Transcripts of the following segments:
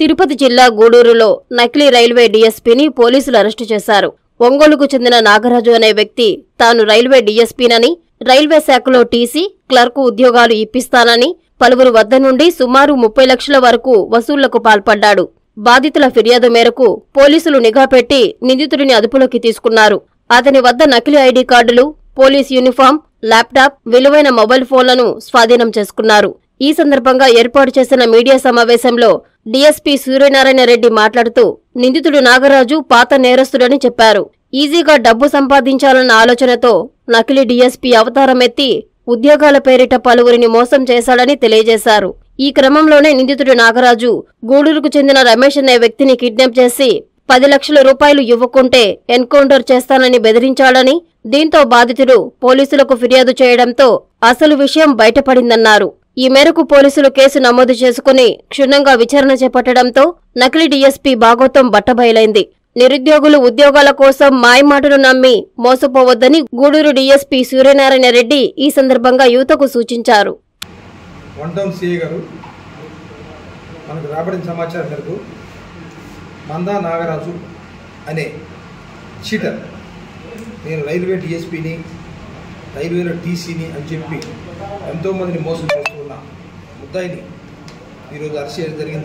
తిరుపతి జిల్లా గూడూరులో నకిలీ రైల్వే డీఎస్పీని పోలీసులు అరెస్టు చేశారు ఒంగోలుకు చెందిన నాగరాజు అనే వ్యక్తి తాను రైల్వే డీఎస్పీనని రైల్వే శాఖలో టీసీ క్లర్కు ఉద్యోగాలు ఇప్పిస్తానని పలువురు వద్ద నుండి సుమారు ముప్పై లక్షల వరకు వసూళ్లకు పాల్పడ్డాడు బాధితుల ఫిర్యాదు మేరకు పోలీసులు నిఘా పెట్టి నిందితుడిని అదుపులోకి తీసుకున్నారు అతని వద్ద నకిలీ ఐడీ కార్డులు పోలీస్ యూనిఫామ్ ల్యాప్టాప్ విలువైన మొబైల్ ఫోన్లను స్వాధీనం చేసుకున్నారు ఈ సందర్భంగా ఏర్పాటు చేసిన మీడియా సమావేశంలో డీఎస్పీ సూర్యనారాయణ రెడ్డి మాట్లాడుతూ నిందితుడు నాగరాజు పాత నేరస్తుడని చెప్పారు ఈజీగా డబ్బు సంపాదించాలన్న ఆలోచనతో నకిలీ డీఎస్పీ అవతారం ఎత్తి ఉద్యోగాల పేరిట పలువురిని మోసం చేశాడని తెలియజేశారు ఈ క్రమంలోనే నిందితుడు నాగరాజు గూడూరుకు చెందిన రమేష్ అనే వ్యక్తిని కిడ్నాప్ చేసి పది లక్షల రూపాయలు ఇవ్వకుంటే ఎన్కౌంటర్ చేస్తానని బెదిరించాడని దీంతో బాధితుడు పోలీసులకు ఫిర్యాదు చేయడంతో అసలు విషయం బయటపడిందన్నారు ఈ మేరకు పోలీసులు కేసు నమోదు చేసుకుని క్షుణ్ణంగా విచారణ చేపట్టడంతో నకిలీ డీఎస్పీ బాగోతం బట్టబయలైంది నిరుద్యోగులు ఉద్యోగాల కోసం మాయమాటలు నమ్మి మోసపోవద్దని గూడూరు డీఎస్పీ సూర్యనారాయణ రెడ్డి ఈ సందర్భంగా యువతకు సూచించారు వన్ టౌన్ సిఏ గారు మనకు రాబడిన సమాచారం మేరకు మందా నాగరాజు అనే చీటర్ నేను రైల్వే డిఎస్పీని రైల్వేలో టీసీని అని చెప్పి ఎంతోమందిని మోసం చేస్తూ ఉన్న ముద్దాయిని ఈరోజు అరెస్ట్ చేయడం జరిగింది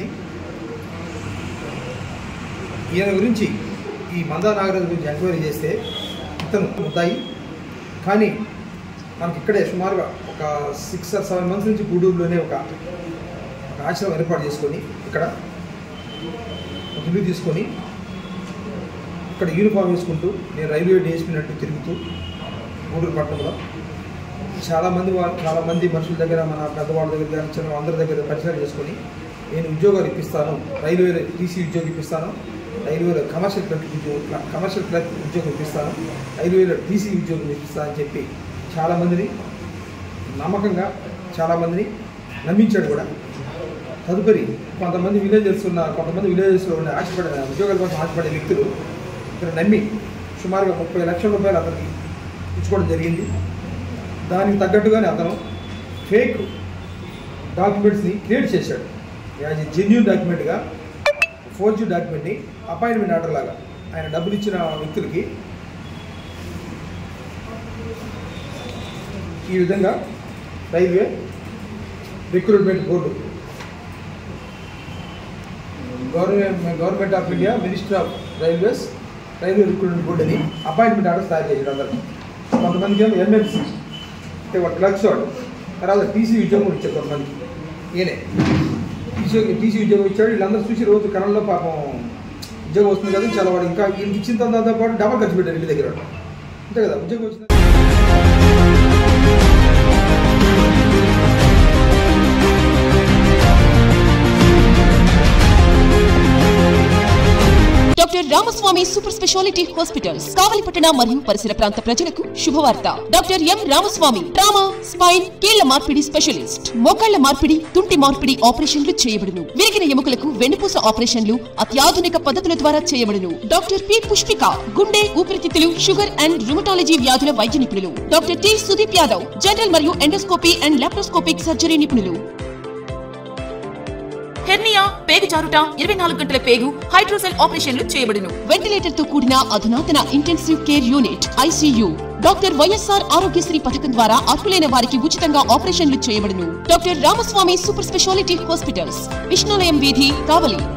ఈయన గురించి ఈ మందా నాగరాజు గురించి ఎంక్వైరీ చేస్తే ఇతను ముద్దాయి కానీ మనకి ఇక్కడే సుమారుగా ఒక సిక్స్ ఆర్ సెవెన్ మంత్స్ నుంచి గూడూరులోనే ఒక ఒక ఆశ్రమం ఏర్పాటు చేసుకొని ఇక్కడ ఒక ఇల్లు తీసుకొని ఇక్కడ యూనిఫామ్ వేసుకుంటూ నేను రైల్వే డిఎస్పీనట్టు తిరుగుతూ గూడూరు పట్టణంలో చాలామంది వా చాలామంది మనుషుల దగ్గర మన పెద్దవాళ్ళ దగ్గర కానీ చిన్న అందరి దగ్గర పరిచయం చేసుకొని నేను ఉద్యోగాలు ఇప్పిస్తాను రైల్వే టీసీ ఉద్యోగం ఇప్పిస్తాను రైల్వేలో కమర్షియల్ క్లర్క్ ఉద్యోగం కమర్షియల్ క్లర్క్ ఉద్యోగం ఇప్పిస్తాను రైల్వేలో టీసీ ఉద్యోగం ఇప్పిస్తానని చెప్పి చాలామందిని నమ్మకంగా చాలామందిని నమ్మించాడు కూడా తదుపరి కొంతమంది విలేజర్స్ ఉన్న కొంతమంది విలేజెస్లో ఉన్న ఆశపడే ఉద్యోగాల కోసం ఆశపడే వ్యక్తులు ఇక్కడ నమ్మి సుమారుగా ముప్పై లక్షల రూపాయలు అతనికి ఇచ్చుకోవడం జరిగింది దానికి తగ్గట్టుగానే అతను ఫేక్ డాక్యుమెంట్స్ని క్రియేట్ చేశాడు యాజ్ ఎ జెన్యున్ డాక్యుమెంట్గా ఫోర్జీ డాక్యుమెంట్ని అపాయింట్మెంట్ ఆర్డర్ లాగా ఆయన డబ్బులు ఇచ్చిన వ్యక్తులకి ఈ విధంగా railway recruitment board government government of India minister of railways railway recruitment board అని అపాయింట్మెంట్ ఆర్డర్స్ తయారు చేశాడు అందరికి కొంతమందికి ఏమో ఎంఎల్సీ అంటే ఒక క్లర్క్స్ వాడు తర్వాత టీసీ ఉద్యోగం కూడా ఇచ్చాడు కొంతమందికి ఈయనే టీసీ టీసీ ఉద్యోగం ఇచ్చాడు వీళ్ళందరూ చూసి రోజు కరణంలో పాపం ఉద్యోగం వస్తుంది కదా చాలా వాడు ఇంకా వీళ్ళకి ఇచ్చిన దాంతో పాటు డబల్ ఖర్చు పెట్టారు ఇంటి దగ్గర వాడు. అంతే కదా ఉద్యోగం వచ్చిన doctor Ramaswamy super speciality hospitals కావలిపట్టణ మరియు పరిసర ప్రాంత ప్రజలకు శుభవార్త doctor M Ramaswamy trauma spine కీళ్ల మార్పిడి స్పెషలిస్ట్ మోకాళ్ల మార్పిడి తుంటి మార్పిడి ఆపరేషన్లు చేయబడును విరిగిన ఎముకలకు వెన్నుపూస ఆపరేషన్లు అత్యాధునిక పద్ధతుల ద్వారా చేయబడును డాక్టర్ పి పుష్పిక గుండె ఊపిరితిత్తులు షుగర్ అండ్ రుమటాలజీ వ్యాధుల వైద్య నిపుణులు doctor T Sudeep Yadav general మరియు ఎండోస్కోపీ అండ్ లాప్రోస్కోపిక్ సర్జరీ నిపుణులు హెర్నియా పేగు జారుట ఇరవై నాలుగు గంటల పేగు హైడ్రోసెల్ ఆపరేషన్లు చేయబడును వెంటిలేటర్ తో కూడిన అధునాతన intensive care unit ICU doctor YSR Aarogyasri పథకం ద్వారా అర్హులైన వారికి ఉచితంగా ఆపరేషన్లు చేయబడును doctor Ramaswamy super speciality hospitals Vishnulayam వీధి కావలి